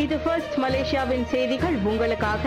இது ஃபர்ஸ்ட் மலேசியாவின் செய்திகள் உங்களுக்காக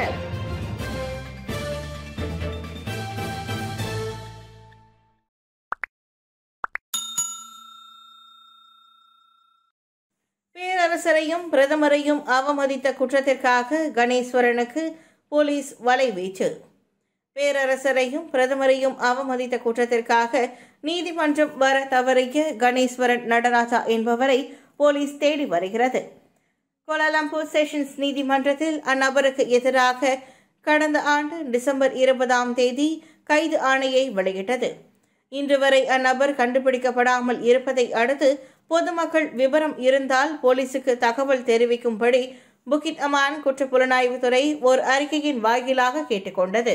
பேரரசரையும் பிரதமரையும் அவமதித்த குற்றத்திற்காக கணேஸ்வரனுக்கு போலீஸ் வலைவீச்சு பேரரசரையும் பிரதமரையும் அவமதித்த குற்றத்திற்காக நீதிமன்றம் வர தவறிய கணேஸ்வரன் நடராஜா என்பவரை போலீஸ் தேடி வருகிறது கோலாலம்பூர் செஷன்ஸ் நீதிமன்றத்தில் அந்நபருக்கு எதிராக கடந்த ஆண்டு டிசம்பர் இருபதாம் தேதி கைது ஆணையை வெளியிட்டது இன்று வரை அந்நபர் கண்டுபிடிக்கப்படாமல் இருப்பதை அடுத்து பொதுமக்கள் விவரம் இருந்தால் போலீசுக்கு தகவல் தெரிவிக்கும்படி புக்கிட் அமான் குற்றப்புலனாய்வுத்துறை ஓர் அறிக்கையின் வாயிலாக கேட்டுக்கொண்டது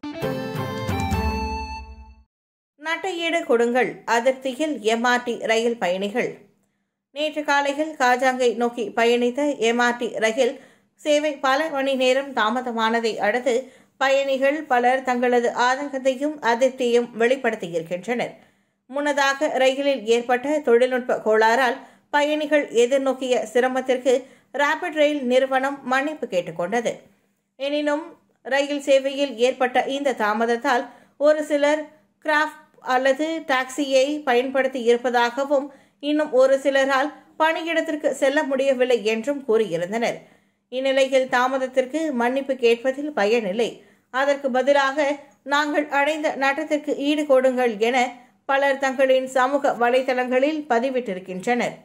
நட்டையீடு கொடுங்கள் அதிருப்தியில் எம்ஆர்டி ரயில் பயணிகள் நேற்று காலையில் காஜாங்கை நோக்கி பயணித்த எம்ஆர்டி ரயில் சேவை பல மணி நேரம் தாமதமானதை அடுத்து பயணிகள் பலர் தங்களது ஆதங்கத்தையும் அதிருப்தியையும் வெளிப்படுத்தியிருக்கின்றனர் முன்னதாக ரயிலில் ஏற்பட்ட தொழில்நுட்ப கோளாறால் பயணிகள் எதிர்நோக்கிய சிரமத்திற்கு ராபிட் ரயில் நிறுவனம் மன்னிப்பு கேட்டுக்கொண்டது எனினும் ரயில் சேவையில் ஏற்பட்ட இந்த தாமதத்தால் ஒரு சிலர் கிராஃப்ட் அல்லது டாக்ஸியை பயன்படுத்தி இருப்பதாகவும் இன்னும் ஒரு சிலரால் பணியிடத்திற்கு செல்ல முடியவில்லை என்றும் கூறியிருந்தனர் இந்நிலையில் தாமதத்திற்கு மன்னிப்பு கேட்பதில் பயனில்லை அதற்கு பதிலாக நாங்கள் அடைந்த நட்டத்திற்கு ஈடு கொடுங்கள் என பலர் தங்களின் சமூக வலைதளங்களில் பதிவிட்டிருக்கின்றனர்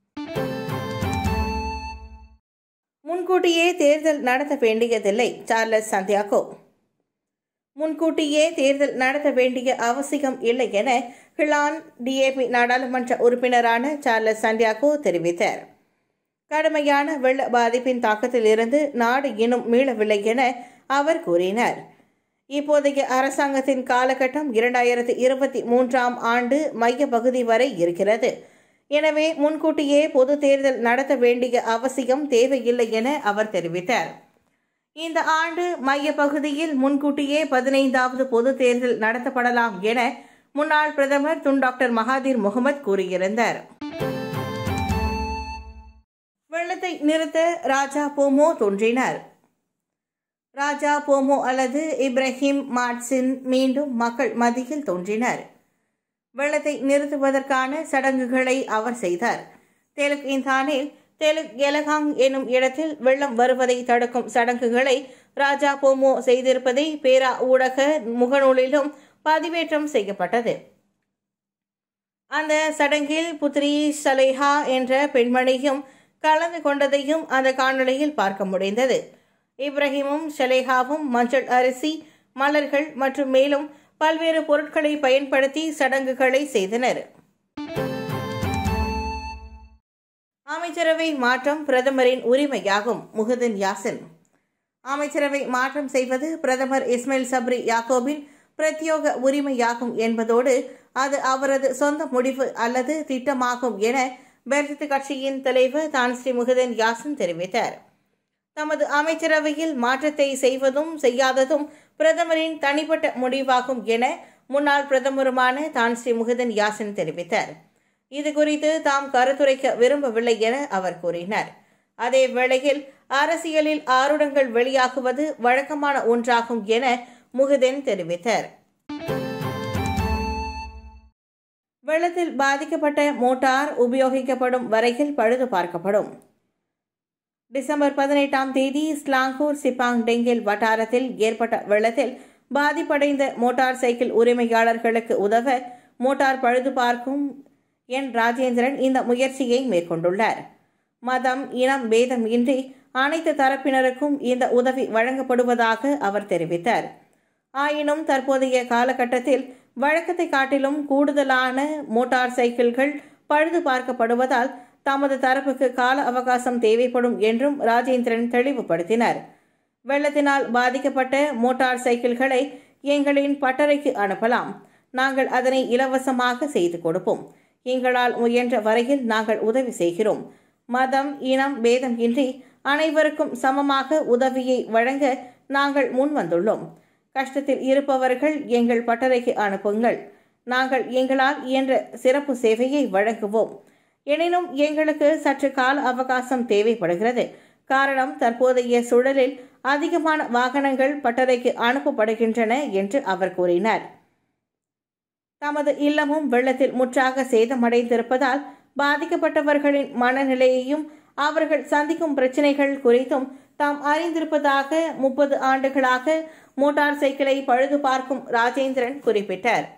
முன்கூட்டியே தேர்தல் நடத்த வேண்டியதில்லை சார்லஸ் சந்தியாகோ முன்கூட்டியே தேர்தல் நடத்த வேண்டிய அவசியம் இல்லை என ஹிலான் டிஏபி நாடாளுமன்ற உறுப்பினரான சார்லஸ் சந்தியாகோ தெரிவித்தார் கடுமையான வெள்ள பாதிப்பின் தாக்கத்தில் இருந்து நாடு இன்னும் மீளவில்லை என அவர் கூறினார் இப்போதைய அரசாங்கத்தின் காலகட்டம் இரண்டாயிரத்தி இருபத்தி மூன்றாம் ஆண்டு மைய பகுதி வரை இருக்கிறது எனவே முன்கூட்டியே பொது தேர்தல் நடத்த வேண்டிய அவசியம் தேவையில்லை என அவர் தெரிவித்தார் இந்த ஆண்டு மைய பகுதியில் முன்கூட்டியே பதினைந்தாவது பொது தேர்தல் நடத்தப்படலாம் என முன்னாள் பிரதமர் துன் டாக்டர் மகாதீர் முகமது கூறியிருந்தார் வெள்ளத்தை நிறுத்த ராஜா போமோ தோன்றினார் ராஜா போமோ அல்லது இப்ராஹிம் மாட்சின் மீண்டும் மக்கள் மத்தியில் தோன்றினார் வெள்ளத்தை நிறுத்துவதற்கான சடங்குகளை அவர் செய்தார் தெலுங்கு இந்தானில் தெலுக் எலகாங் எனும் இடத்தில் வெள்ளம் வருவதை தடுக்கும் சடங்குகளை ராஜா போமோ செய்திருப்பதை பேரா ஊடக முகநூலிலும் பதிவேற்றம் செய்யப்பட்டது அந்த சடங்கில் புத்ரி சலேஹா என்ற பெண்மணியும் கலந்து கொண்டதையும் அந்த காணொளியில் பார்க்க முடிந்தது இப்ராஹிமும் ஷலேஹாவும் மஞ்சள் அரிசி மலர்கள் மற்றும் மேலும் பல்வேறு பொருட்களை பயன்படுத்தி சடங்குகளை செய்தனர் அமைச்சரவை மாற்றம் பிரதமரின் உரிமையாகும் முகதின் யாசின் அமைச்சரவை மாற்றம் செய்வது பிரதமர் இஸ்மாயில் சப்ரி யாக்கோபின் பிரத்யோக உரிமையாகும் என்பதோடு அது அவரது சொந்த முடிவு அல்லது திட்டமாகும் என பெர்ஜித் கட்சியின் தலைவர் தான்ஸ்ரீ முகதன் யாசின் தெரிவித்தார் தமது அமைச்சரவையில் மாற்றத்தை செய்வதும் செய்யாததும் பிரதமரின் தனிப்பட்ட முடிவாகும் என முன்னாள் பிரதமருமான தான்ஸ்ரீ முகதன் யாசின் தெரிவித்தார் இது குறித்து தாம் கருத்துரைக்க விரும்பவில்லை என அவர் கூறினார் அதே வேளையில் அரசியலில் ஆருடங்கள் வெளியாகுவது வழக்கமான ஒன்றாகும் என முகுதென் தெரிவித்தார் வெள்ளத்தில் பாதிக்கப்பட்ட மோட்டார் உபயோகிக்கப்படும் வரையில் பழுது பார்க்கப்படும் டிசம்பர் பதினெட்டாம் தேதி ஸ்லாங்கூர் சிப்பாங் டெங்கில் வட்டாரத்தில் ஏற்பட்ட வெள்ளத்தில் பாதிப்படைந்த மோட்டார் சைக்கிள் உரிமையாளர்களுக்கு உதவ மோட்டார் பழுது பார்க்கும் என் ராஜேந்திரன் இந்த முயற்சியை மேற்கொண்டுள்ளார் மதம் இனம் பேதம் இன்றி அனைத்து தரப்பினருக்கும் இந்த உதவி வழங்கப்படுவதாக அவர் தெரிவித்தார் ஆயினும் தற்போதைய காலகட்டத்தில் வழக்கத்தை காட்டிலும் கூடுதலான மோட்டார் சைக்கிள்கள் பழுது பார்க்கப்படுவதால் தமது தரப்புக்கு கால அவகாசம் தேவைப்படும் என்றும் ராஜேந்திரன் தெளிவுபடுத்தினார் வெள்ளத்தினால் பாதிக்கப்பட்ட மோட்டார் சைக்கிள்களை எங்களின் பட்டறைக்கு அனுப்பலாம் நாங்கள் அதனை இலவசமாக செய்து கொடுப்போம் எங்களால் முயன்ற வரையில் நாங்கள் உதவி செய்கிறோம் மதம் இனம் பேதம் இன்றி அனைவருக்கும் சமமாக உதவியை வழங்க நாங்கள் முன் வந்துள்ளோம் கஷ்டத்தில் இருப்பவர்கள் எங்கள் பட்டறைக்கு அனுப்புங்கள் நாங்கள் எங்களால் இயன்ற சிறப்பு சேவையை வழங்குவோம் எனினும் எங்களுக்கு சற்று கால அவகாசம் தேவைப்படுகிறது காரணம் தற்போதைய சூழலில் அதிகமான வாகனங்கள் பட்டறைக்கு அனுப்பப்படுகின்றன என்று அவர் கூறினார் தமது இல்லமும் வெள்ளத்தில் முற்றாக சேதமடைந்திருப்பதால் பாதிக்கப்பட்டவர்களின் மனநிலையையும் அவர்கள் சந்திக்கும் பிரச்சினைகள் குறித்தும் தாம் அறிந்திருப்பதாக முப்பது ஆண்டுகளாக மோட்டார் சைக்கிளை பழுது பார்க்கும் ராஜேந்திரன் குறிப்பிட்டார்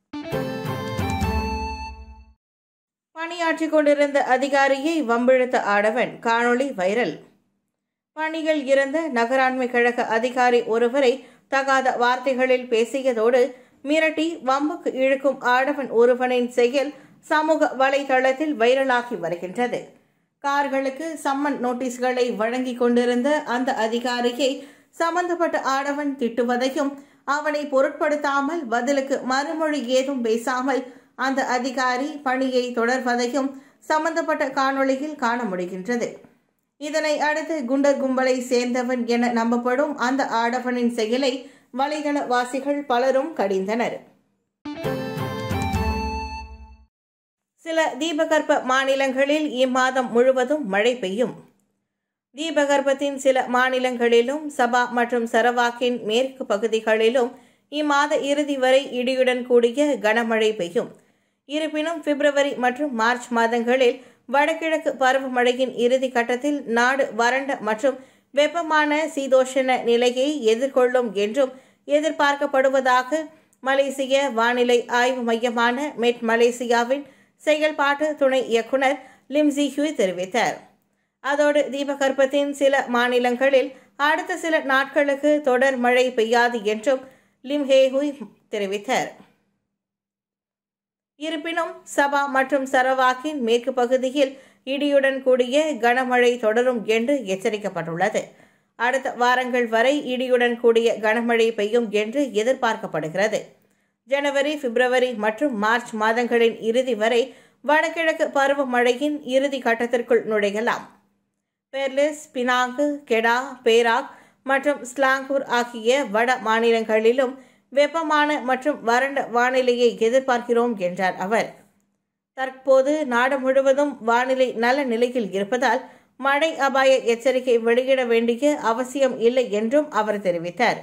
பணியாற்றிக் கொண்டிருந்த அதிகாரியை வம்பிழுத்த ஆடவன் காணொளி வைரல் பணியில் இருந்த நகராண்மை கழக அதிகாரி ஒருவரை தகாத வார்த்தைகளில் பேசியதோடு மிரட்டி வம்புக்கு இழுக்கும் ஆடவன் ஒருவனின் செயல் சமூக வலைதளத்தில் வைரலாகி வருகின்றது கார்களுக்கு சம்மன் நோட்டீஸ்களை வழங்கி கொண்டிருந்த அந்த அதிகாரியை சம்பந்தப்பட்ட ஆடவன் திட்டுவதையும் அவனை பொருட்படுத்தாமல் பதிலுக்கு மறுமொழி ஏதும் பேசாமல் அந்த அதிகாரி பணியை தொடர்வதையும் சம்பந்தப்பட்ட காணொளியில் காண முடிகின்றது இதனை அடுத்து குண்டர் கும்பலை சேர்ந்தவன் என நம்பப்படும் அந்த ஆடவனின் செயலை வலைதளவாசிகள் பலரும் கடிந்தனர் சில தீபகற்ப மாநிலங்களில் இம்மாதம் முழுவதும் மழை பெய்யும் தீபகற்பத்தின் சில மாநிலங்களிலும் சபா மற்றும் சரவாக்கின் மேற்கு பகுதிகளிலும் இம்மாத இறுதி வரை இடியுடன் கூடிய கனமழை பெய்யும் இருப்பினும் பிப்ரவரி மற்றும் மார்ச் மாதங்களில் வடகிழக்கு பருவமழையின் இறுதி கட்டத்தில் நாடு வறண்ட மற்றும் வெப்பமான சீதோஷண நிலையை எதிர்கொள்ளும் என்றும் எதிர்பார்க்கப்படுவதாக மலேசிய வானிலை ஆய்வு மையமான மெட் மலேசியாவின் செயல்பாட்டு துணை இயக்குனர் லிம்சி ஹியூய் தெரிவித்தார் அதோடு தீபகற்பத்தின் சில மாநிலங்களில் அடுத்த சில நாட்களுக்கு தொடர் மழை பெய்யாது என்றும் லிம் ஹேஹுய் தெரிவித்தார் இருப்பினும் சபா மற்றும் சரவாக்கின் மேற்கு பகுதியில் இடியுடன் கூடிய கனமழை தொடரும் என்று எச்சரிக்கப்பட்டுள்ளது அடுத்த வாரங்கள் வரை இடியுடன் கூடிய கனமழை பெய்யும் என்று எதிர்பார்க்கப்படுகிறது ஜனவரி பிப்ரவரி மற்றும் மார்ச் மாதங்களின் இறுதி வரை வடகிழக்கு பருவமழையின் இறுதி கட்டத்திற்குள் நுழையலாம் பெர்லிஸ் பினாங்கு கெடா பேராக் மற்றும் ஸ்லாங்கூர் ஆகிய வட மாநிலங்களிலும் வெப்பமான மற்றும் வறண்ட வானிலையை எதிர்பார்க்கிறோம் என்றார் அவர் தற்போது நாடு முழுவதும் வானிலை நல்ல நிலையில் இருப்பதால் மழை அபாய எச்சரிக்கை வெளியிட வேண்டிய அவசியம் இல்லை என்றும் அவர் தெரிவித்தார்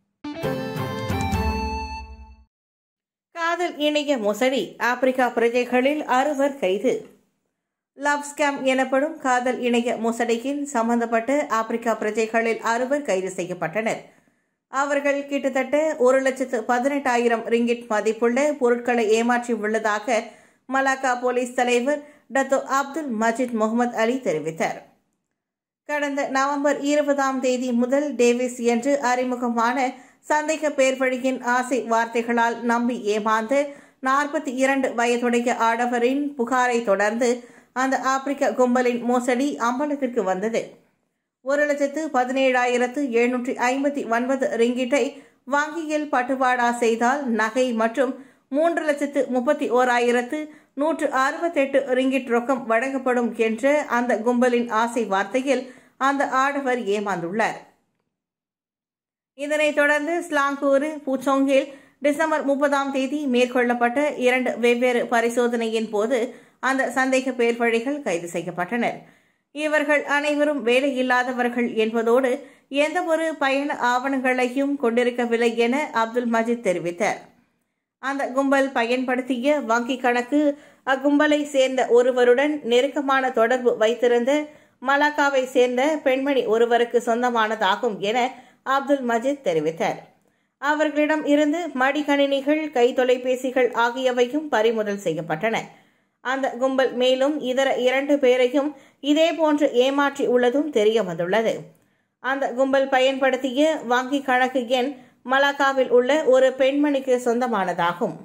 காதல் இணைய மோசடி ஆப்பிரிக்கா பிரஜைகளில் அறுவர் கைது லவ் ஸ்கேம் எனப்படும் காதல் இணைய மோசடியில் சம்பந்தப்பட்ட ஆப்பிரிக்கா பிரஜைகளில் அறுவர் கைது செய்யப்பட்டனர் அவர்கள் கிட்டத்தட்ட ஒரு லட்சத்து பதினெட்டாயிரம் ரிங்கிட் மதிப்புள்ள பொருட்களை ஏமாற்றி உள்ளதாக மலாக்கா போலீஸ் தலைவர் Dato Abdul Majid Mohamed Ali தெரிவித்தார் கடந்த நவம்பர் இருபதாம் தேதி முதல் டேவிஸ் என்று அறிமுகமான சந்தேக பேர் வழியின் ஆசை வார்த்தைகளால் நம்பி ஏமாந்து நாற்பத்தி இரண்டு வயதுடைய ஆடவரின் புகாரை தொடர்ந்து அந்த ஆப்பிரிக்க கும்பலின் மோசடி அம்பலத்திற்கு வந்தது ஒரு லட்சத்து பதினேழாயிரத்து எழுநூற்றி ஐம்பத்தி ஒன்பது ரிங்கிட்டை வங்கியில் பட்டுவாடா செய்தால் நகை மற்றும் மூன்று லட்சத்து முப்பத்தி ஓராயிரத்து நூற்று அறுபத்தெட்டு ரிங்கிட் ரொக்கம் வழங்கப்படும் என்ற அந்த கும்பலின் ஆசை வார்த்தையில் அந்த ஆடவர் ஏமாந்துள்ளார் இதனைத் தொடர்ந்து ஸ்லாங்கூர் பூச்சோங்கில் டிசம்பர் முப்பதாம் தேதி மேற்கொள்ளப்பட்ட இரண்டு வெவ்வேறு பரிசோதனையின் போது அந்த சந்தேக பேர் வழிகள் கைது செய்யப்பட்டனர் இவர்கள் அனைவரும் வேலையில்லாதவர்கள் என்பதோடு எந்த ஒரு பயண ஆவணங்களையும் கொண்டிருக்கவில்லை என அப்துல் மஜித் தெரிவித்தார் அந்த கும்பல் பயன்படுத்திய வங்கி கணக்கு அக்கும்பலை சேர்ந்த ஒருவருடன் நெருக்கமான தொடர்பு வைத்திருந்த மலாக்காவை சேர்ந்த பெண்மணி ஒருவருக்கு சொந்தமானதாகும் என அப்துல் மஜித் தெரிவித்தார் அவர்களிடம் இருந்து மடிக்கணினிகள் கை தொலைபேசிகள் ஆகியவையும் பறிமுதல் செய்யப்பட்டன அந்த கும்பல் மேலும் இதர இரண்டு பேரையும் இதேபோன்று ஏமாற்றி உள்ளதும் தெரிய வந்துள்ளது அந்த கும்பல் பயன்படுத்திய வங்கி கணக்கு எண் மலாக்காவில் உள்ள ஒரு பெண்மணிக்கு சொந்தமானதாகும்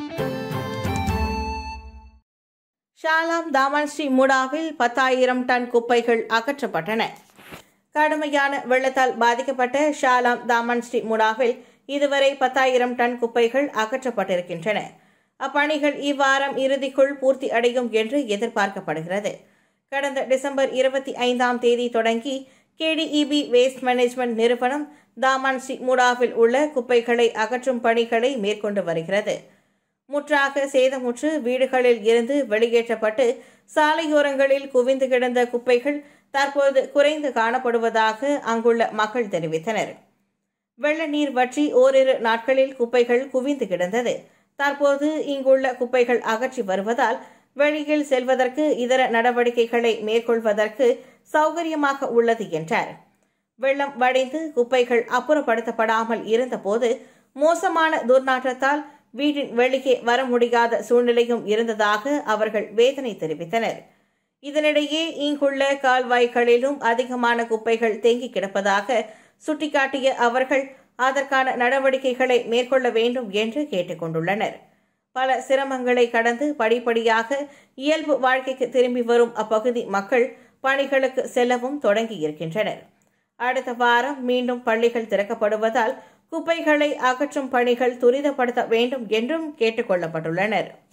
ஷாலாம் தாமன் ஸ்ரீ முடாவில் பத்தாயிரம் டன் குப்பைகள் அகற்றப்பட்டன கடுமையான வெள்ளத்தால் பாதிக்கப்பட்ட ஷாலாம் தாமன் ஸ்ரீ முடாவில் இதுவரை பத்தாயிரம் டன் குப்பைகள் அகற்றப்பட்டிருக்கின்றன அப்பணிகள் இவ்வாரம் இறுதிக்குள் பூர்த்தி அடையும் என்று எதிர்பார்க்கப்படுகிறது கடந்த டிசம்பர் இருபத்தி ஐந்தாம் தேதி தொடங்கி கேடிஇபி வேஸ்ட் மேனேஜ்மெண்ட் நிறுவனம் தாமான் ஸ்ரீ முடாவில் உள்ள குப்பைகளை அகற்றும் பணிகளை மேற்கொண்டு வருகிறது முற்றாக சேதமுற்று வீடுகளில் இருந்து வெளியேற்றப்பட்டு சாலையோரங்களில் குவிந்து கிடந்த குப்பைகள் தற்போது குறைந்து காணப்படுவதாக அங்குள்ள மக்கள் தெரிவித்தனர் வெள்ள நீர் வற்றி ஓரிரு நாட்களில் குப்பைகள் குவிந்து கிடந்தது தற்போது இங்குள்ள குப்பைகள் அகற்றி வருவதால் வெளியில் செல்வதற்கு இதர நடவடிக்கைகளை மேற்கொள்வதற்கு சௌகரியமாக உள்ளது என்றார் வெள்ளம் வடிந்து குப்பைகள் அப்புறப்படுத்தப்படாமல் இருந்தபோது மோசமான துர்நாற்றத்தால் வீட்டின் வெளியே வர முடியாத சூழ்நிலையும் இருந்ததாக அவர்கள் வேதனை தெரிவித்தனர் இதனிடையே இங்குள்ள கால்வாய்களிலும் அதிகமான குப்பைகள் தேங்கி கிடப்பதாக சுட்டிக்காட்டிய அவர்கள் அதற்கான நடவடிக்கைகளை மேற்கொள்ள வேண்டும் என்று கேட்டுக்கொண்டுள்ளனர் பல சிரமங்களை கடந்து படிப்படியாக இயல்பு வாழ்க்கைக்கு திரும்பி வரும் அப்பகுதி மக்கள் பணிகளுக்கு செல்லவும் தொடங்கியிருக்கின்றனர் அடுத்த வாரம் மீண்டும் பள்ளிகள் திறக்கப்படுவதால் குப்பைகளை அகற்றும் பணிகள் துரிதப்படுத்த வேண்டும் என்றும் கேட்டுக்கொள்ளப்பட்டுள்ளனர்